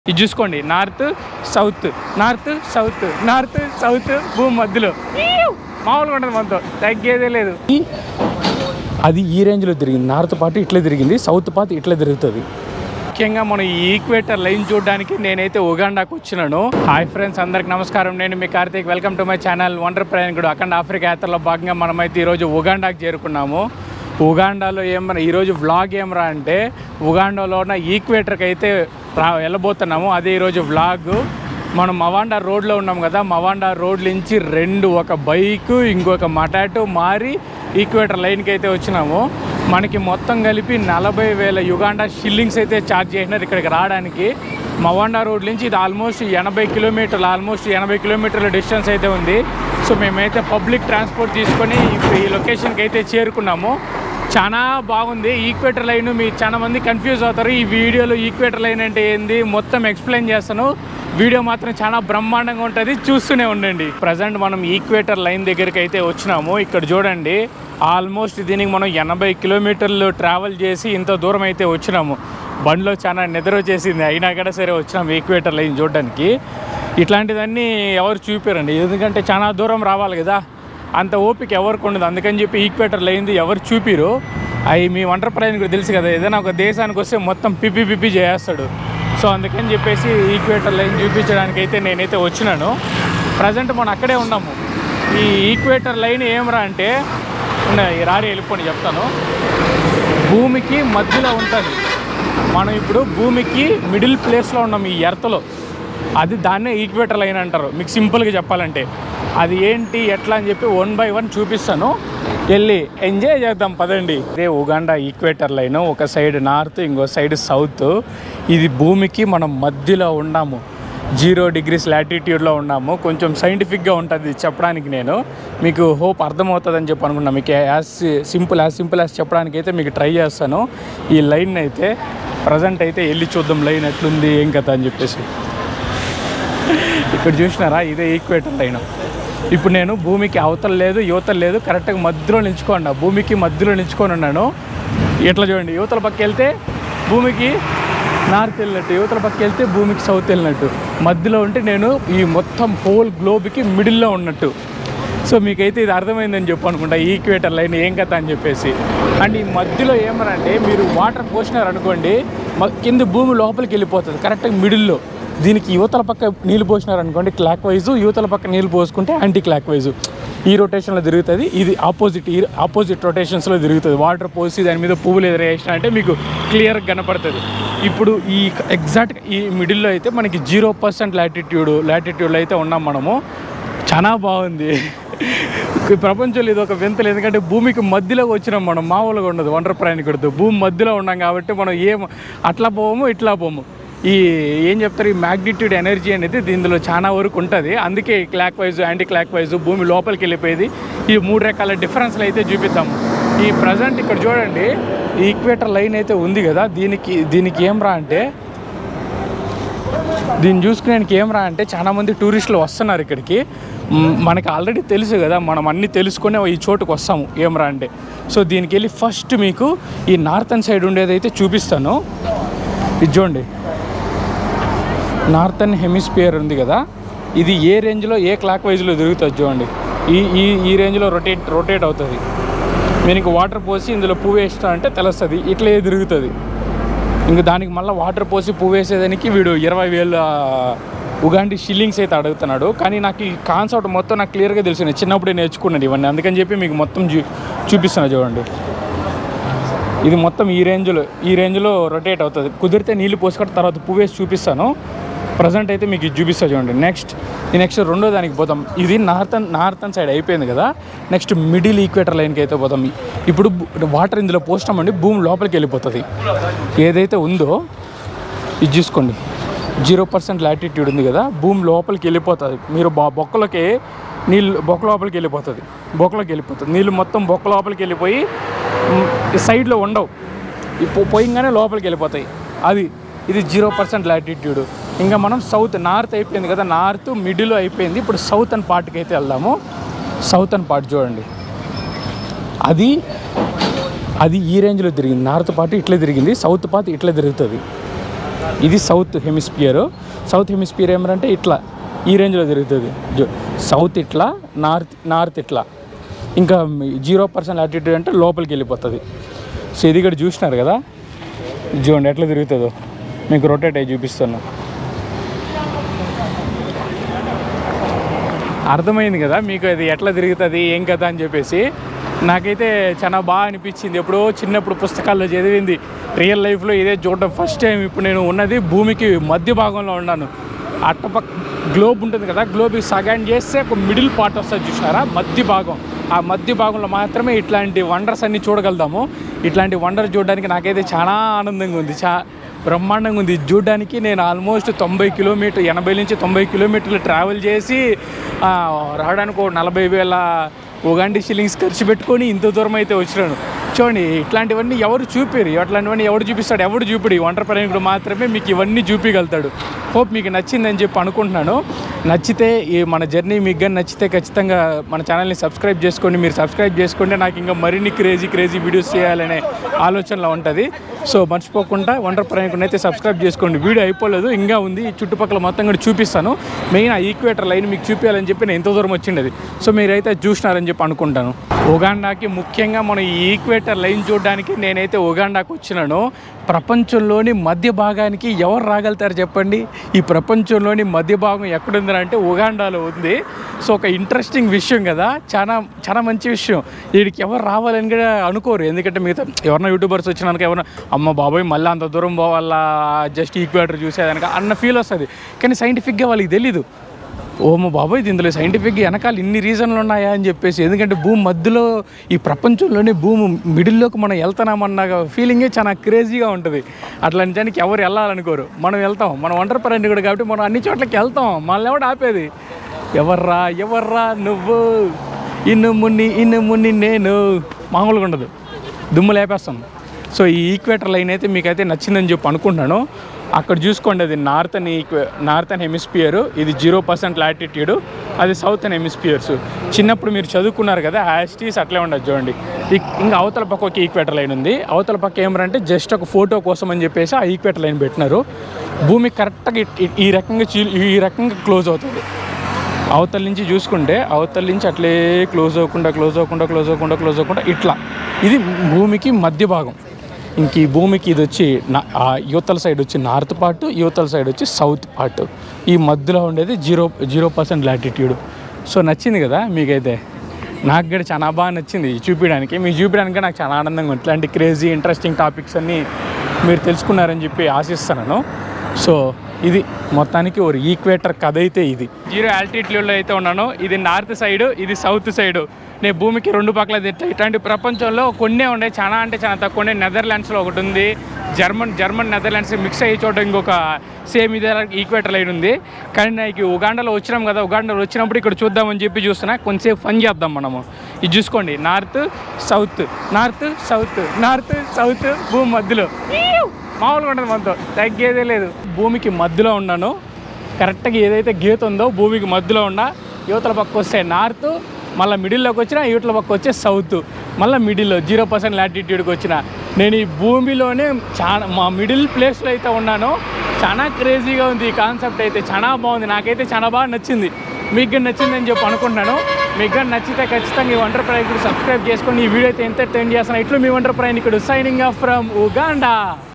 ఇది చూసుకోండి north south north south north south భూమి మధ్యలో ఈవ్! మామూలుగా ఉంటుంది మనతో తగ్గేదే లేదు ఈ- అది ఈ రేంజ్లో తిరిగింది నార్త్ పార్ట్ ఇట్లా తిరిగింది సౌత్ పార్ట్ ఇట్లా తిరుగుతుంది ముఖ్యంగా మనం ఈ ఈక్వేటర్ లైన్ చూడడానికి నేనైతే ఉగాండాకు వచ్చినాను హాయ్ ఫ్రెండ్స్ అందరికి నమస్కారం నేను మీ Karthik welcome to my channel wonder ప్రయాణికుడు అఖండ ఆఫ్రికా యాత్రలో భాగంగా మనమైతే ఈరోజు ఉగాండాకు చేరుకున్నాము ఉగాండాలో ఏమన్నా ఈరోజు వ్లాగ్ ఏమరా అంటే ఉగాండాలో ఉన్న ఈక్వేటర్కి అయితే రా వెళ్ళబోతున్నాము అదే ఈరోజు వ్లాగ్ మనం మవాండా రోడ్లో ఉన్నాం కదా మవాండా రోడ్ నుంచి రెండు ఒక బైక్ ఇంకొక మటాటో మారి ఈక్వేటర్ లైన్కి అయితే వచ్చినాము మనకి మొత్తం కలిపి నలభై వేల యుగాండా షిల్లింగ్స్ అయితే ఛార్జ్ చేసినారు ఇక్కడికి రావడానికి మవాండా రోడ్ నుంచి ఇది ఆల్మోస్ట్ ఎనభై కిలోమీటర్లు ఆల్మోస్ట్ ఎనభై కిలోమీటర్ల డిస్టెన్స్ అయితే ఉంది సో మేమైతే పబ్లిక్ ట్రాన్స్పోర్ట్ తీసుకొని ఇప్పుడు ఈ లొకేషన్కి అయితే చేరుకున్నాము చాలా బాగుంది ఈక్వేటర్ లైన్ మీరు చాలా మంది కన్ఫ్యూజ్ అవుతారు ఈ వీడియోలో ఈక్వేటర్ లైన్ అంటే ఏంది మొత్తం ఎక్స్ప్లెయిన్ చేస్తాను వీడియో మాత్రం చాలా బ్రహ్మాండంగా ఉంటుంది చూస్తూనే ఉండండి ప్రజెంట్ మనం ఈక్వేటర్ లైన్ దగ్గరికి అయితే వచ్చినాము ఇక్కడ చూడండి ఆల్మోస్ట్ దీనికి మనం ఎనభై కిలోమీటర్లు ట్రావెల్ చేసి ఇంత దూరం అయితే వచ్చినాము బండిలో చాలా నిద్ర వచ్చేసింది అయినా కూడా సరే వచ్చినాము ఈక్వేటర్ లైన్ చూడడానికి ఇట్లాంటివన్నీ ఎవరు చూపారండి ఎందుకంటే చాలా దూరం రావాలి కదా అంత ఓపిక ఎవరికి ఉండదు అందుకని చెప్పి ఈక్వేటర్ లైన్ది ఎవరు చూపిరు అవి మీ వంటర్ ప్రయాణికుడు తెలుసు కదా ఏదైనా ఒక దేశానికి వస్తే మొత్తం పిప్పి పిప్పి చేస్తాడు సో అందుకని చెప్పేసి ఈక్వేటర్ లైన్ చూపించడానికి అయితే నేనైతే వచ్చినాను ప్రజెంట్ మనం అక్కడే ఉన్నాము ఈ ఈక్వేటర్ లైన్ ఏమరా అంటే ఉన్నాయి, రారి వెళ్ళిపోండి చెప్తాను భూమికి మధ్యలో ఉంటుంది మనం ఇప్పుడు భూమికి మిడిల్ ప్లేస్లో ఉన్నాం ఈ ఎర్త్లో అది దాన్నే ఈక్వేటర్ లైన్ అంటారు మీకు సింపుల్గా చెప్పాలంటే అది ఏంటి ఎట్లా అని చెప్పి వన్ బై వన్ చూపిస్తాను వెళ్ళి ఎంజాయ్ చేద్దాం పదండి ఇదే ఉగాండా ఈక్వేటర్ లైన్ ఒక సైడ్ నార్త్ ఇంకో సైడ్ సౌత్ ఇది భూమికి మనం మధ్యలో ఉన్నాము జీరో డిగ్రీస్ లాటిట్యూడ్లో ఉన్నాము కొంచెం సైంటిఫిక్గా ఉంటుంది చెప్పడానికి నేను మీకు హోప్ అర్థమవుతుందని చెప్పి అనుకున్నాను మీకు as simple as simple as చెప్పడానికి అయితే మీకు ట్రై చేస్తాను ఈ లైన్ అయితే ప్రజెంట్ అయితే వెళ్ళి చూద్దాం లైన్ ఎట్లుంది ఏం కథ అని చెప్పేసి ఇక్కడ చూసినారా ఇదే ఈక్వేటర్ లైన్ ఇప్పుడు నేను భూమికి అవతల లేదు యువతల లేదు కరెక్ట్గా మధ్యలో నిల్చుకోండి భూమికి మధ్యలో నిల్చుకొని ఉన్నాను ఇట్లా చూడండి యువతల పక్క వెళ్తే భూమికి నార్త్ వెళ్ళినట్టు యువతల పక్క వెళ్తే భూమికి సౌత్ వెళ్ళినట్టు మధ్యలో ఉంటే నేను ఈ మొత్తం హోల్ గ్లోబ్కి మిడిల్లో ఉన్నట్టు సో మీకైతే ఇది అర్థమైందని చెప్పు అనుకుంటా ఈ ఈక్వేటర్ లైన్ ఏం కథ అని చెప్పేసి అండ్ ఈ మధ్యలో ఏమనంటే మీరు వాటర్ పోసినారనుకోండి మ- కింద భూమి లోపలికి వెళ్ళిపోతుంది కరెక్ట్గా మిడిల్లో దీనికి యువతల పక్క నీళ్ళు పోసినారనుకోండి క్లాక్ వైజ్ యువతల పక్క నీళ్ళు పోసుకుంటే యాంటీ క్లాక్ వైజ్ ఈ రొటేషన్లో తిరుగుతుంది ఇది ఆపోజిట్ ఈ ఆపోజిట్ రొటేషన్స్లో తిరుగుతుంది వాటర్ పోసి దాని మీద పువ్వులు ఎదురేసిన అంటే మీకు క్లియర్గా కనపడుతుంది ఇప్పుడు ఈ ఎగ్జాక్ట్ ఈ మిడిల్లో అయితే మనకి జీరో పర్సెంట్ లాటిట్యూడ్ లాటిట్యూడ్లో అయితే ఉన్నాం మనము చాలా బాగుంది ఈ ప్రపంచంలో ఇది ఒక వింతలు ఎందుకంటే భూమికి మధ్యలో వచ్చినాం మనం మామూలుగా ఉండదు ఒంటరి ప్రయాణికుడితో భూమి మధ్యలో ఉన్నాం కాబట్టి మనం ఏం అట్లా పోము ఇట్లా పోము ఈ ఏం చెప్తారు ఈ మ్యాగ్నిట్యూడ్ ఎనర్జీ అనేది దీనిలో చాలా వరకు ఉంటుంది అందుకే clockwise anticlockwise భూమి లోపలికి వెళ్ళిపోయేది ఈ మూడు రకాల డిఫరెన్స్లు అయితే చూపిద్దాము ఈ ప్రజెంట్ ఇక్కడ చూడండి ఈ ఈక్వేటర్ లైన్ అయితే ఉంది కదా దీనికి దీనికి ఏం రా అంటే దీన్ని చూసుకునేకి ఏం రా అంటే చాలా మంది టూరిస్టులు వస్తున్నారు ఇక్కడికి మ్, మనకి ఆల్రెడీ తెలుసు కదా మనం అన్నీ తెలుసుకునే ఈ చోటుకు వస్తాము ఏం రా అంటే సో దీనికి వెళ్ళి ఫస్ట్ మీకు ఈ నార్థన్ సైడ్ ఉండేదైతే చూపిస్తాను ఇది చూడండి నార్థన్ హెమిస్పియర్ ఉంది కదా ఇది ఏ రేంజ్లో ఏ క్లాక్ వైజ్లో తిరుగుతుంది చూడండి ఈ ఈ ఈ రేంజ్లో రొటేట్ రొటేట్ అవుతుంది మీరు ఇంక వాటర్ పోసి ఇందులో పువ్వు వేస్తా అంటే తెలుస్తుంది ఇట్లే తిరుగుతుంది ఇంక దానికి మళ్ళీ వాటర్ పోసి పువ్వు వేసేదానికి వీడు ఇరవై వేల ఉగాండి షిల్లింగ్స్ అయితే అడుగుతున్నాడు కానీ నాకు ఈ కాన్సెప్ట్ మొత్తం నాకు క్లియర్గా తెలుసు నేను చిన్నప్పుడే నేర్చుకున్నాను ఇవన్నీ అందుకని చెప్పి మీకు మొత్తం చూ చూపిస్తున్నా చూడండి ఇది మొత్తం ఈ రేంజ్లో ఈ రేంజ్లో రొటేట్ అవుతుంది కుదిరితే నీళ్ళు పోసుకొని తర్వాత పువ్వు వేసి చూపిస్తాను ప్రజెంట్ అయితే మీకు ఇది చూపిస్తా చూడండి నెక్స్ట్ ఈ నెక్స్ట్ రెండో దానికి పోతాం ఇది నార్థన్ నార్థన్ సైడ్ అయిపోయింది కదా నెక్స్ట్ మిడిల్ ఈక్వేటర్ లైన్కి అయితే పోతాం ఇప్పుడు వాటర్ ఇందులో పోసినామండి భూమి లోపలికి వెళ్ళిపోతుంది ఏదైతే ఉందో ఇది చూసుకోండి జీరో పర్సెంట్ లాటిట్యూడ్ ఉంది కదా భూమి లోపలికి వెళ్ళిపోతుంది మీరు బొ- బొక్కలకి నీళ్ళు బొక్క లోపలికి వెళ్ళిపోతుంది బొక్కలోకి వెళ్ళిపోతుంది నీళ్ళు మొత్తం బొక్క లోపలికి వెళ్ళిపోయి మ్, ఈ సైడ్లో ఉండవు ఈ పో- పోయంగానే లోపలికి వెళ్ళిపోతాయి అది ఇది జీరో పర్సెంట్ లాటిట్యూడ్ ఇంకా మనం సౌత్ నార్త్ అయిపోయింది కదా నార్త్ మిడిల్ అయిపోయింది ఇప్పుడు సౌత్ అండ్ పార్ట్కి అయితే వెళ్దాము సౌత్ అండ్ పార్ట్ చూడండి అది అది ఈ రేంజ్లో తిరిగింది నార్త్ పార్ట్ ఇట్లా తిరిగింది సౌత్ పార్ట్ ఇట్లా తిరుగుతుంది ఇది సౌత్ హెమిస్పియర్ సౌత్ హెమిస్పియర్ ఏమంటే ఇట్లా ఈ రేంజ్లో తిరుగుతుంది జో- సౌత్ ఇట్లా నార్త్ నార్త్ ఇట్లా ఇంకా జీరో పర్సెంట్ లాటిట్యూడ్ అంటే లోపలికి వెళ్ళిపోతుంది సో ఇది ఇక్కడ చూసినారు కదా ఇది చూడండి ఎట్లా తిరుగుతుందో మీకు రొటేట్ అయ్యి చూపిస్తాను అర్థమైంది కదా మీకు అది ఎట్లా తిరుగుతుంది ఏం కదా అని చెప్పేసి నాకైతే చాలా బాగా అనిపించింది ఎప్పుడో చిన్నప్పుడు పుస్తకాల్లో చదివింది రియల్ లైఫ్లో ఇదే చూడడం ఫస్ట్ టైం ఇప్పుడు నేను ఉన్నది భూమికి మధ్య భాగంలో ఉన్నాను అట్టపక్క గ్లోబ్ ఉంటుంది కదా గ్లోబ్ సగాన్ చేస్తే ఒక మిడిల్ పార్ట్ వస్తుంది చూసినారా మధ్య భాగం ఆ మధ్య భాగంలో మాత్రమే ఇట్లాంటి వండర్స్ అన్ని చూడగలుగుతాము ఇట్లాంటి వండర్ చూడడానికి నాకైతే చాలా ఆనందంగా ఉంది చా బ్రహ్మాండంగా ఉంది ఇది చూడడానికి నేను ఆల్మోస్ట్ తొంభై కిలోమీటర్ ఎనభై నుంచి తొంభై కిలోమీటర్లు ట్రావెల్ చేసి ఆ, రావడానికి ఒక నలభై వేల ఉగాండి షిల్లింగ్స్ ఖర్చు పెట్టుకొని ఇంత దూరం అయితే వచ్చినాను చూడండి ఇట్లాంటివన్నీ ఎవరు చూపిరు అట్లాంటివన్నీ ఎవడు చూపిస్తాడు ఎవడు చూపిడు ఈ ఒంటరి ప్రయాణికుడు మాత్రమే మీకు ఇవన్నీ చూపించగలుగుతాడు హోప్ మీకు నచ్చిందని చెప్పి అనుకుంటున్నాను నచ్చితే ఈ మన జర్నీ మీకు కానీ నచ్చితే ఖచ్చితంగా మన ఛానల్ని సబ్స్క్రైబ్ చేసుకోండి మీరు సబ్స్క్రైబ్ చేసుకుంటే నాకు ఇంకా మరిన్ని క్రేజీ క్రేజీ వీడియోస్ చేయాలనే ఆలోచనలో ఉంటుంది సో మర్చిపోకుండా వండర్ ప్రయాణికుని అయితే సబ్స్క్రైబ్ చేసుకోండి వీడియో అయిపోలేదు ఇంకా ఉంది ఈ చుట్టుపక్కల మొత్తం కూడా చూపిస్తాను మెయిన్ ఆ ఈక్వేటర్ లైన్ మీకు చూపించాలని చెప్పి నేను ఎంత దూరం వచ్చిండేది సో మీరైతే అది చూసినారని చెప్పి అనుకుంటాను ఉగాండాకి ముఖ్యంగా మనం ఈ ఈక్వేటర్ లైన్ చూడడానికి నేనైతే ఉగాండాకి వచ్చినాను ప్రపంచంలోని మధ్య భాగానికి ఎవరు రాగలుగుతారు చెప్పండి ఈ ప్రపంచంలోని మధ్య భాగం ఎక్కడుంది అంటే ఉగాండాలో ఉంది సో ఒక ఇంట్రెస్టింగ్ విషయం కదా చాలా చాలా మంచి విషయం వీడికి ఎవరు రావాలని కూడా అనుకోరు ఎందుకంటే మిగతా ఎవరైనా యూట్యూబర్స్ వచ్చినాక ఎవరైనా అమ్మ బాబాయ్ మళ్ళీ అంత దూరం పోవాలా జస్ట్ ఈక్వేటర్ చూసేదానిక అన్న ఫీల్ వస్తుంది కానీ సైంటిఫిక్గా వాళ్ళకి తెలీదు ఓమ బాబాయ్ ఇందులో సైంటిఫిక్గా వెనకాల ఇన్ని రీజన్లు ఉన్నాయా అని చెప్పేసి ఎందుకంటే భూమి మధ్యలో ఈ ప్రపంచంలోనే భూమి మిడిల్లోకి మనం వెళ్తున్నామన్న ఫీలింగే చాలా క్రేజీగా ఉంటుంది అట్లాంటి దానికి ఎవరు వెళ్ళాలనుకోరు మనం వెళ్తాం మనం ఒంటరి పర్యటకుడు కాబట్టి మనం అన్ని చోట్లకి వెళ్తాం మనల్ని ఎవడు ఆపేది ఎవర్రా ఎవర్రా నువ్వు ఇన్ను మున్ని ఇన్ను మున్ని నేను మామూలుగా ఉండదు దుమ్ము లేపేస్తాం సో ఈ ఈక్వేటర్ లైన్ అయితే మీకైతే నచ్చిందని చెప్పి అనుకుంటున్నాను అక్కడ చూసుకోండి అది నార్త్ అని ఈక్వే నార్త్ అని హెమిస్పియర్ ఇది జీరో పర్సెంట్ లాటిట్యూడ్ అది సౌత్ అని హెమిస్పియర్స్ చిన్నప్పుడు మీరు చదువుకున్నారు కదా యాస్టీస్ అట్లే ఉండదు చూడండి ఇక్- ఇంకా అవతల పక్క ఒక ఈక్వేటర్ లైన్ ఉంది అవతల పక్క ఏమరంటే జస్ట్ ఒక ఫోటో కోసం అని చెప్పేసి ఆ ఈక్వేటర్ లైన్ పెట్టినారు భూమి కరెక్ట్గా ఇట్- ఇట్- ఈ రకంగా చీ- ఈ రకంగా క్లోజ్ అవుతుంది అవతల నుంచి చూసుకుంటే అవతల నుంచి అట్లే క్లోజ్ అవ్వకుండా క్లోజ్ అవ్వకుండా క్లోజ్ అవ్వకుండా క్లోజ్ అవ్వకుండా ఇట్లా ఇది భూమికి మధ్య భాగం ఇంక ఈ భూమికి ఇది వచ్చి నా- ఆ యువతల సైడ్ వచ్చి నార్త్ పార్ట్ యువతల సైడ్ వచ్చి సౌత్ పార్ట్ ఈ మధ్యలో ఉండేది zero zero percent latitude so నచ్చింది కదా మీకైతే నాకు కూడా చాలా బాగా నచ్చింది ఇది చూపించడానికి మీకు చూపించడానికి నాకు చాలా ఆనందంగా ఉంది ఇట్లాంటి క్రేజీ ఇంట్రెస్టింగ్ టాపిక్స్ అన్నీ మీరు తెలుసుకున్నారని చెప్పి ఆశిస్తున్నాను సో ఇది మొత్తానికి ఒక ఈక్వేటర్ కథ అయితే ఇది జీరో ఆల్టిట్యూడ్లో అయితే ఉన్నాను ఇది నార్త్ సైడ్ ఇది సౌత్ సైడ్ నేను భూమికి రెండు పక్కల తిట్ట ఇట్లాంటి ప్రపంచంలో కొన్నే ఉన్నాయి చాలా అంటే చాలా తక్కువ ఉన్నాయి నెదర్లాండ్స్లో ఒకటి ఉంది జర్మన్ జర్మన్ నెదర్లాండ్స్ మిక్స్ అయ్యే చోట ఇంకొక సేమ్ ఇదే ఈక్వేటర్ లైన్ ఉంది కానీ నాకు ఉగాండాలో వచ్చినాం కదా ఉగాండాలో వచ్చినప్పుడు ఇక్కడ చూద్దామని చెప్పి చూస్తున్నా కొంచెంసేపు ఫన్ చేద్దాం మనము ఇది చూసుకోండి north south north south north south భూమి మధ్యలో ఈవ్! మామూలుగా ఉంటుంది మనతో తగ్గేదే లేదు భూమికి మధ్యలో ఉన్నాను కరెక్ట్గా ఏదైతే గీత ఉందో భూమికి మధ్యలో ఉన్న యువతల పక్క వస్తే నార్త్ మళ్ళీ మిడిల్లోకి వచ్చిన యువతల పక్క వచ్చే సౌత్ మళ్ళీ మిడిల్లో జీరో పర్సెంట్ లాటిట్యూడ్కి వచ్చిన నేను ఈ భూమిలోనే చాలా మా మిడిల్ ప్లేస్లో అయితే ఉన్నాను చాలా క్రేజీగా ఉంది ఈ కాన్సెప్ట్ అయితే చాలా బాగుంది నాకైతే చాలా బాగా నచ్చింది మీకు కానీ నచ్చిందని చెప్పి అనుకుంటున్నాను మీకు కానీ నచ్చితే ఖచ్చితంగా ఈ వంటర్ ప్రయాణికుడు సబ్స్క్రైబ్ చేసుకొని ఈ వీడియో అయితే ఎంటర్టైన్ చేస్తాను ఇట్లు మీ వంటర్ ప్రయాణికుడు సైనింగ్ ఆఫ్ ఫ్రమ్ ఉగాండా